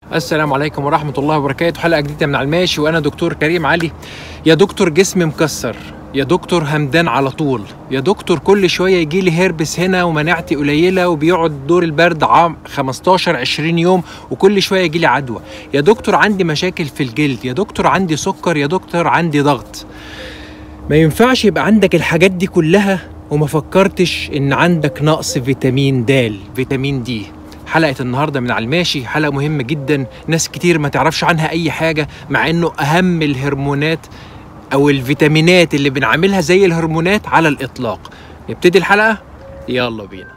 السلام عليكم ورحمة الله وبركاته حلقة جديدة من على الماشي وأنا دكتور كريم علي يا دكتور جسمي مكسر يا دكتور همدان على طول يا دكتور كل شوية يجي لي هربس هنا ومناعتي قليلة وبيقعد دور البرد عام 15 20 يوم وكل شوية يجي لي عدوى يا دكتور عندي مشاكل في الجلد يا دكتور عندي سكر يا دكتور عندي ضغط ما ينفعش يبقى عندك الحاجات دي كلها وما فكرتش ان عندك نقص فيتامين د فيتامين دي حلقة النهاردة من على الماشي حلقة مهمة جدا ناس كتير ما تعرفش عنها أي حاجة مع إنه أهم الهرمونات أو الفيتامينات اللي بنعملها زي الهرمونات على الإطلاق نبتدي الحلقة يلا بينا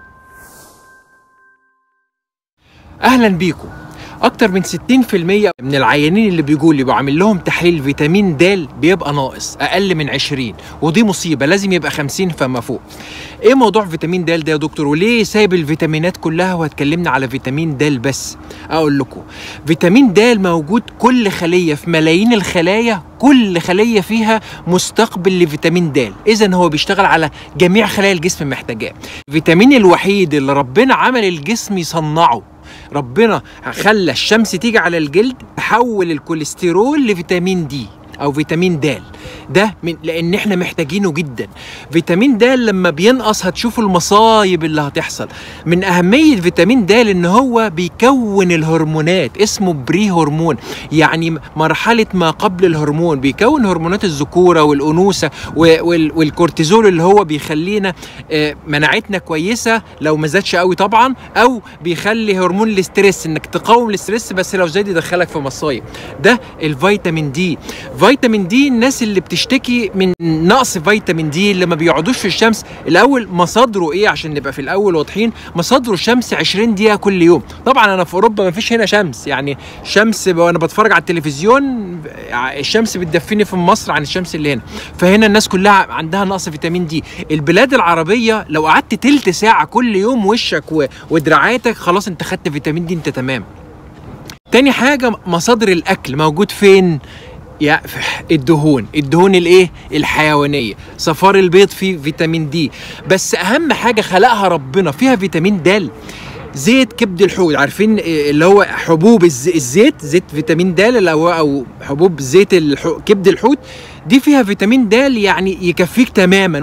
أهلا بيكم اكتر من 60% من العيانين اللي بيجوا لي بعمل لهم تحليل فيتامين د بيبقى ناقص اقل من 20 ودي مصيبه لازم يبقى 50 فما فوق ايه موضوع فيتامين د ده يا دكتور وليه سايب الفيتامينات كلها وهتكلمنا على فيتامين د بس اقول لكم فيتامين د موجود كل خليه في ملايين الخلايا كل خليه فيها مستقبل لفيتامين د اذا هو بيشتغل على جميع خلايا الجسم محتاجاه الفيتامين الوحيد اللي ربنا عمل الجسم يصنعه ربنا خلى الشمس تيجي على الجلد تحول الكوليسترول لفيتامين دي او فيتامين د ده من لان احنا محتاجينه جدا فيتامين د لما بينقص هتشوفوا المصايب اللي هتحصل من اهميه فيتامين د ان هو بيكون الهرمونات اسمه بري هرمون يعني مرحله ما قبل الهرمون بيكون هرمونات الذكوره والانوثه والكورتيزول اللي هو بيخلينا مناعتنا كويسه لو ما زادش قوي طبعا او بيخلي هرمون الاسترس انك تقاوم الاسترس بس لو زاد يدخلك في مصايب ده الفيتامين دي فيتامين دي الناس اللي بتشتكي من نقص فيتامين دي اللي ما بيقعدوش في الشمس الاول مصادره ايه عشان نبقى في الاول واضحين مصادره الشمس 20 دقيقه كل يوم طبعا انا في اوروبا ما فيش هنا شمس يعني شمس وانا بتفرج على التلفزيون الشمس بتدفيني في مصر عن الشمس اللي هنا فهنا الناس كلها عندها نقص فيتامين دي البلاد العربيه لو قعدت تلت ساعه كل يوم وشك ودراعاتك خلاص انت خدت فيتامين دي انت تمام تاني حاجة مصادر الأكل موجود فين؟ يا الدهون الدهون الايه الحيوانيه صفار البيض فيه فيتامين دي بس اهم حاجه خلقها ربنا فيها فيتامين د زيت كبد الحوت عارفين اللي هو حبوب الزيت زيت فيتامين د اللي هو او حبوب زيت الحو... كبد الحوت دي فيها فيتامين د يعني يكفيك تماما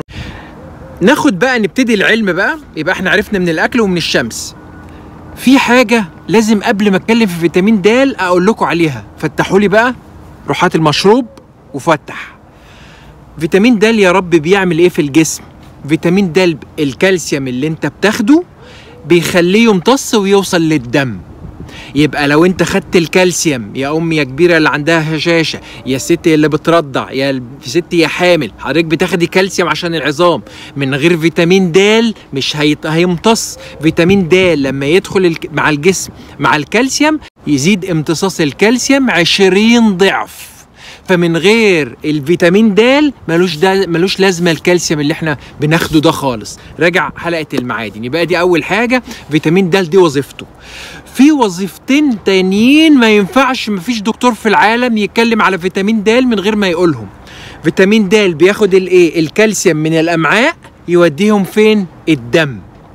ناخد بقى نبتدي العلم بقى يبقى احنا عرفنا من الاكل ومن الشمس في حاجه لازم قبل ما اتكلم في فيتامين د اقول لكم عليها فتحوا لي بقى روحات المشروب وفتح فيتامين د يا رب بيعمل ايه في الجسم فيتامين د الكالسيوم اللي انت بتاخده بيخليه يمتص ويوصل للدم يبقى لو انت خدت الكالسيوم يا امي يا كبيره اللي عندها هشاشه يا ست اللي بترضع يا ست يا حامل حضرتك بتاخدي كالسيوم عشان العظام من غير فيتامين د مش هيط... هيمتص فيتامين د لما يدخل ال... مع الجسم مع الكالسيوم يزيد امتصاص الكالسيوم 20 ضعف فمن غير الفيتامين د ملوش دا ملوش لازمه الكالسيوم اللي احنا بناخده ده خالص راجع حلقه المعادن يبقى دي اول حاجه فيتامين د دي وظيفته في وظيفتين تانيين ما ينفعش مفيش دكتور في العالم يتكلم على فيتامين د من غير ما يقولهم فيتامين د بياخد الايه الكالسيوم من الامعاء يوديهم فين الدم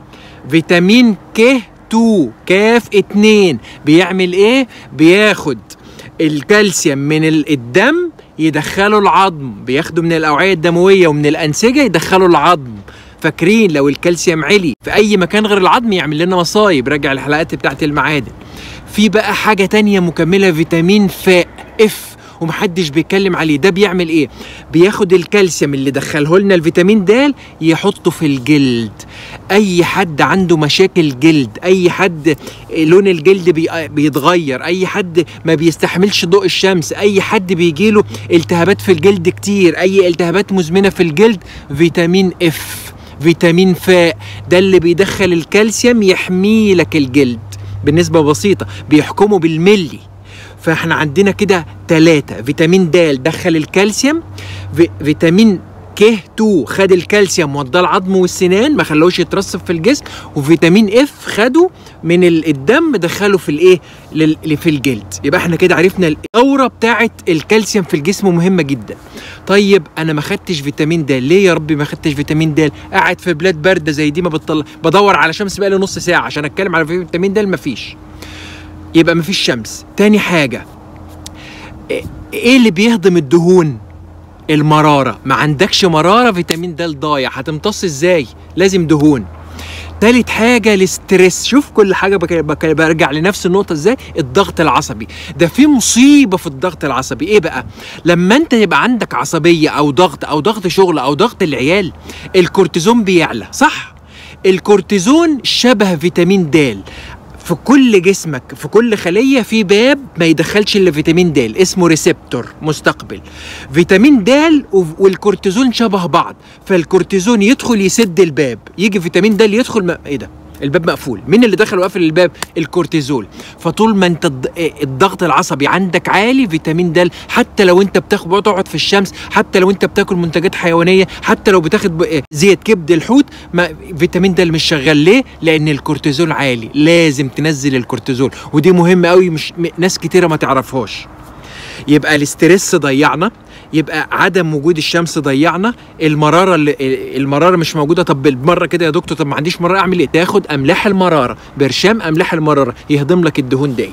فيتامين ك 2 كاف 2 بيعمل ايه بياخد الكالسيوم من الدم يدخله العظم بياخده من الاوعيه الدمويه ومن الانسجه يدخله العظم فاكرين لو الكالسيوم علي في اي مكان غير العظم يعمل لنا مصايب راجع الحلقات بتاعت المعادن في بقى حاجه تانية مكمله فيتامين فاء اف ومحدش بيتكلم عليه ده بيعمل ايه بياخد الكالسيوم اللي دخله لنا الفيتامين د يحطه في الجلد اي حد عنده مشاكل جلد اي حد لون الجلد بي... بيتغير اي حد ما بيستحملش ضوء الشمس اي حد بيجيله التهابات في الجلد كتير اي التهابات مزمنه في الجلد فيتامين اف فيتامين فاء ده اللي بيدخل الكالسيوم يحمي لك الجلد بنسبه بسيطه بيحكموا بالملي فاحنا عندنا كده ثلاثة فيتامين د دخل الكالسيوم في فيتامين ك 2 خد الكالسيوم وداه العظم والسنان ما خلوش يترسب في الجسم وفيتامين اف خده من الدم دخله في الايه في الجلد يبقى احنا كده عرفنا الدوره بتاعه الكالسيوم في الجسم مهمه جدا طيب انا ما خدتش فيتامين د ليه يا ربي ما خدتش فيتامين د قاعد في بلاد بارده زي دي ما بتطلع بدور على شمس بقالي نص ساعه عشان اتكلم على فيتامين د مفيش يبقى مفيش شمس تاني حاجه ايه اللي بيهضم الدهون المراره ما عندكش مراره فيتامين د ضايع هتمتص ازاي لازم دهون تالت حاجة الاسترس شوف كل حاجة بك... بك... برجع لنفس النقطة ازاي الضغط العصبي ده في مصيبة في الضغط العصبي ايه بقى لما انت يبقى عندك عصبية او ضغط او ضغط شغل او ضغط العيال الكورتيزون بيعلى صح الكورتيزون شبه فيتامين د في كل جسمك في كل خليه في باب ما يدخلش الا فيتامين د اسمه ريسبتور مستقبل فيتامين د والكورتيزون شبه بعض فالكورتيزون يدخل يسد الباب يجي فيتامين د يدخل ما... ايه ده الباب مقفول مين اللي دخل وقفل الباب الكورتيزول فطول ما انت الضغط العصبي عندك عالي فيتامين د حتى لو انت بتاخد بتقعد في الشمس حتى لو انت بتاكل منتجات حيوانيه حتى لو بتاخد زيت كبد الحوت ما فيتامين د مش شغال ليه لان الكورتيزول عالي لازم تنزل الكورتيزول ودي مهمه قوي مش ناس كتيره ما تعرفهاش يبقى الاسترس ضيعنا يبقى عدم وجود الشمس ضيعنا المراره اللي المراره مش موجوده طب بالمره كده يا دكتور طب ما عنديش مراره اعمل ايه تاخد املاح المراره برشام املاح المراره يهضم لك الدهون دي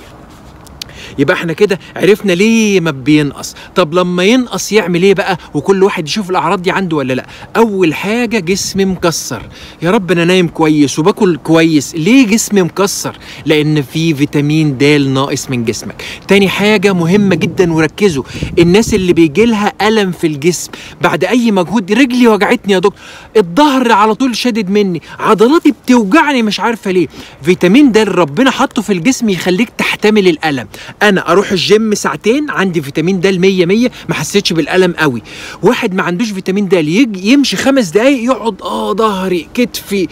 يبقى احنا كده عرفنا ليه ما بينقص طب لما ينقص يعمل ايه بقى وكل واحد يشوف الاعراض دي عنده ولا لا اول حاجه جسمي مكسر يا رب انا نايم كويس وباكل كويس ليه جسمي مكسر لان في فيتامين د ناقص من جسمك تاني حاجه مهمه جدا وركزوا الناس اللي بيجي لها الم في الجسم بعد اي مجهود رجلي وجعتني يا دكتور الظهر على طول شادد مني عضلاتي بتوجعني مش عارفه ليه فيتامين د ربنا حطه في الجسم يخليك تحتمل الالم انا اروح الجيم ساعتين عندي فيتامين د 100 100 ما حسيتش بالالم قوي واحد ما عندوش فيتامين د يجي يمشي خمس دقايق يقعد اه ظهري كتفي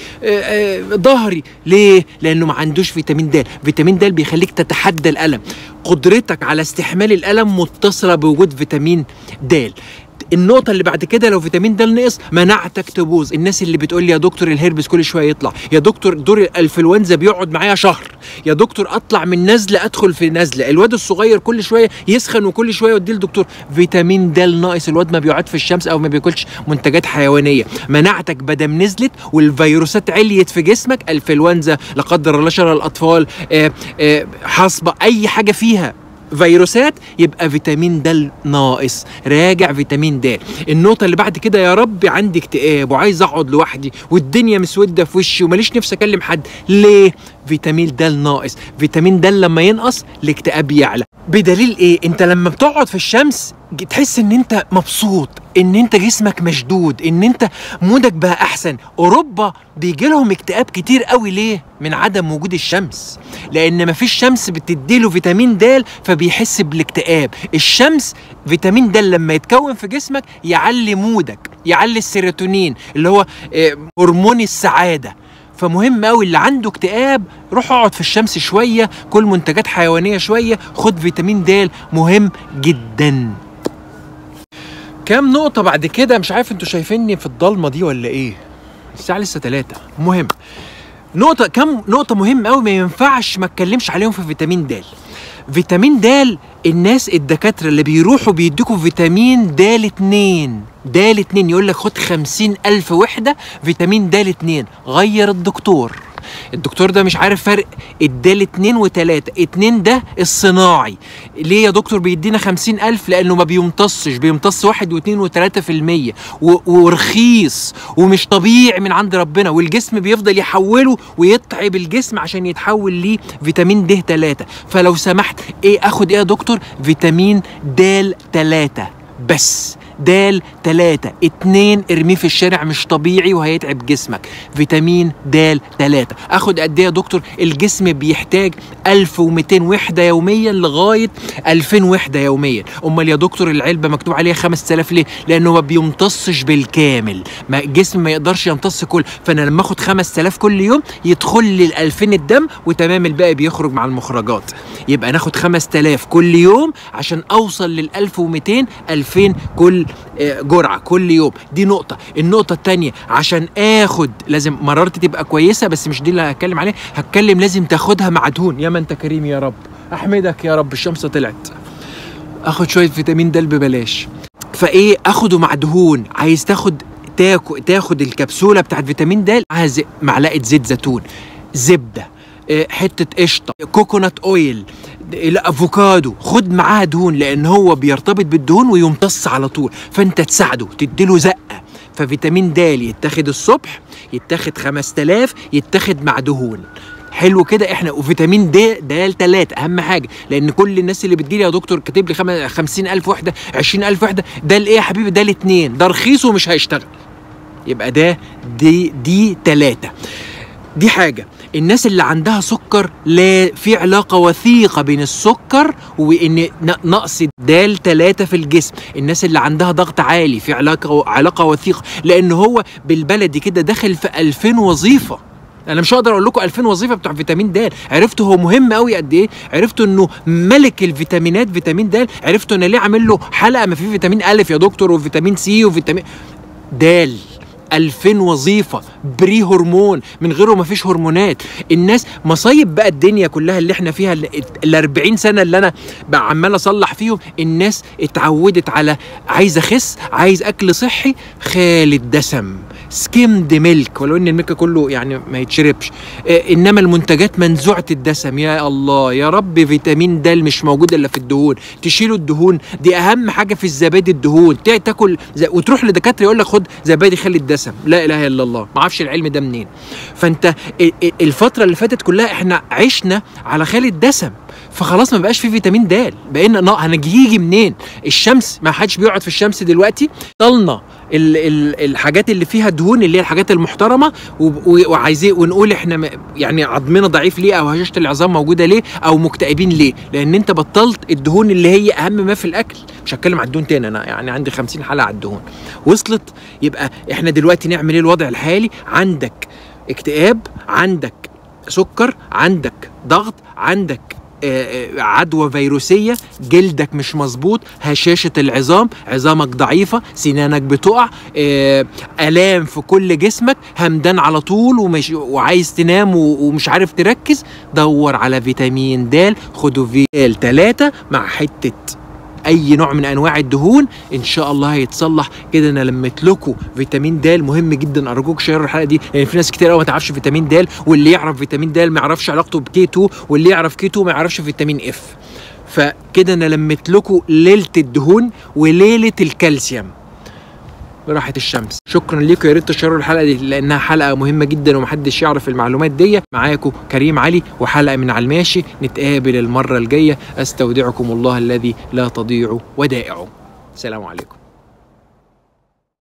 ظهري ليه لانه ما عندوش فيتامين د فيتامين د بيخليك تتحدى الالم قدرتك على استحمال الالم متصله بوجود فيتامين د النقطة اللي بعد كده لو فيتامين د نقص مناعتك تبوظ، الناس اللي بتقول لي يا دكتور الهربس كل شوية يطلع، يا دكتور دور الانفلونزا بيقعد معايا شهر، يا دكتور اطلع من نزلة ادخل في نزلة، الواد الصغير كل شوية يسخن وكل شوية يوديه لدكتور فيتامين د ناقص، الواد ما بيقعد في الشمس او ما بياكلش منتجات حيوانية، مناعتك بدم نزلت والفيروسات عليت في جسمك، انفلونزا لا قدر الله شر الاطفال، آآ آآ حصبة اي حاجة فيها فيروسات يبقى فيتامين د ناقص راجع فيتامين د النقطه اللي بعد كده يا رب عندي اكتئاب وعايز اقعد لوحدي والدنيا مسوده في وشي وماليش نفسي اكلم حد ليه فيتامين د ناقص فيتامين د لما ينقص الاكتئاب يعلى بدليل ايه انت لما بتقعد في الشمس تحس ان انت مبسوط ان انت جسمك مشدود ان انت مودك بقى احسن اوروبا بيجي لهم اكتئاب كتير قوي ليه من عدم وجود الشمس لان مفيش شمس بتديله فيتامين د فبيحس بالاكتئاب الشمس فيتامين د لما يتكون في جسمك يعلي مودك يعلي السيروتونين اللي هو هرمون السعاده فمهم قوي اللي عنده اكتئاب روح اقعد في الشمس شويه كل منتجات حيوانيه شويه خد فيتامين د مهم جدا كام نقطة بعد كده مش عارف انتوا شايفيني في الضلمة دي ولا ايه الساعة لسه تلاتة مهم نقطة كم نقطة مهمة قوي ما ينفعش ما اتكلمش عليهم في فيتامين د فيتامين د الناس الدكاترة اللي بيروحوا بيديكوا فيتامين د 2 د 2 يقول لك خد خمسين ألف وحدة فيتامين د 2 غير الدكتور الدكتور ده مش عارف فرق الدال اتنين وتلاتة اتنين ده الصناعي ليه يا دكتور بيدينا خمسين ألف لأنه ما بيمتصش بيمتص واحد واتنين وتلاتة في المية ورخيص ومش طبيعي من عند ربنا والجسم بيفضل يحوله ويتعب الجسم عشان يتحول ليه فيتامين د تلاتة فلو سمحت ايه اخد ايه يا دكتور فيتامين د تلاتة بس د تلاتة اتنين ارميه في الشارع مش طبيعي وهيتعب جسمك فيتامين د تلاتة اخد قد ايه يا دكتور الجسم بيحتاج 1200 وحدة يوميا لغاية 2000 وحدة يوميا امال يا دكتور العلبة مكتوب عليها 5000 ليه لانه ما بيمتصش بالكامل ما الجسم ما يقدرش يمتص كل فانا لما اخد 5000 كل يوم يدخل لي ال 2000 الدم وتمام الباقي بيخرج مع المخرجات يبقى ناخد 5000 كل يوم عشان اوصل لل 1200 2000 كل جرعه كل يوم دي نقطه النقطه الثانيه عشان اخد لازم مرارتي تبقى كويسه بس مش دي اللي هتكلم عليها هتكلم لازم تاخدها مع دهون يا ما انت كريم يا رب احمدك يا رب الشمس طلعت اخد شويه فيتامين د ببلاش فايه اخده مع دهون عايز تاخد تاكو تاخد الكبسوله بتاعت فيتامين د معلقه زيت زيتون زبده حته قشطه كوكونات اويل الافوكادو خد معاها دهون لان هو بيرتبط بالدهون ويمتص على طول فانت تساعده تديله زقه ففيتامين د يتاخد الصبح يتاخد 5000 يتاخد مع دهون حلو كده احنا وفيتامين د د 3 اهم حاجه لان كل الناس اللي بتجيلي يا دكتور كاتب لي خم- 50000 وحده 20000 وحده ده الايه يا حبيبي ده الاثنين ده رخيص ومش هيشتغل يبقى ده دي دي 3 دي حاجة الناس اللي عندها سكر لا في علاقة وثيقة بين السكر وإن ن- نقص دال ثلاثة في الجسم الناس اللي عندها ضغط عالي في علاقة علاقة وثيقة لأن هو بالبلدي كده داخل في 2000 وظيفة انا مش هقدر اقول لكم 2000 وظيفه بتوع فيتامين د عرفتوا هو مهم قوي قد ايه عرفتوا انه ملك الفيتامينات فيتامين د عرفتوا انا ليه عامل له حلقه ما في فيتامين الف يا دكتور وفيتامين سي وفيتامين دال 2000 وظيفه بري هرمون من غيره مفيش هرمونات الناس مصايب بقى الدنيا كلها اللي احنا فيها ال 40 سنه اللي انا بقى عمال اصلح فيهم الناس اتعودت على عايز اخس عايز اكل صحي خالد دسم سكيمد ميلك ولو ان الميلك كله يعني ما يتشربش آه انما المنتجات منزوعه الدسم يا الله يا رب فيتامين د مش موجود الا في الدهون تشيلوا الدهون دي اهم حاجه في الزبادي الدهون تا- تاكل ز- وتروح لدكاتره يقول لك خد زبادي خلي الدسم لا اله الا الله ما اعرفش العلم ده منين فانت ال- ال- الفتره اللي فاتت كلها احنا عشنا على خالي الدسم فخلاص ما بقاش في فيتامين د بقينا نا- هنجي منين الشمس ما حدش بيقعد في الشمس دلوقتي طلنا ال ال الحاجات اللي فيها دهون اللي هي الحاجات المحترمه و- و- وعايزين ونقول احنا م- يعني عظمنا ضعيف ليه او هشاشه العظام موجوده ليه او مكتئبين ليه لان انت بطلت الدهون اللي هي اهم ما في الاكل مش هتكلم على الدهون تاني انا يعني عندي 50 حلقه على الدهون وصلت يبقى احنا دلوقتي نعمل ايه الوضع الحالي عندك اكتئاب عندك سكر عندك ضغط عندك آه، آه، عدوى فيروسية جلدك مش مظبوط هشاشة العظام عظامك ضعيفة سنانك بتقع آه، آلام في كل جسمك همدان على طول ومش وعايز تنام و- ومش عارف تركز دور على فيتامين د خدوا فيتال 3 مع حتة اي نوع من انواع الدهون ان شاء الله هيتصلح كده انا لميت لكم فيتامين د مهم جدا ارجوك شيروا الحلقه دي لان في ناس كتير قوي ما تعرفش فيتامين د واللي يعرف فيتامين د ما يعرفش علاقته بكي 2 واللي يعرف كي 2 ما يعرفش فيتامين اف فكده انا لميت لكم ليله الدهون وليله الكالسيوم براحة الشمس شكرا ليكم يا ريت تشيروا الحلقه دي لانها حلقه مهمه جدا ومحدش يعرف المعلومات دي معاكم كريم علي وحلقه من على الماشي نتقابل المره الجايه استودعكم الله الذي لا تضيع ودائعه سلام عليكم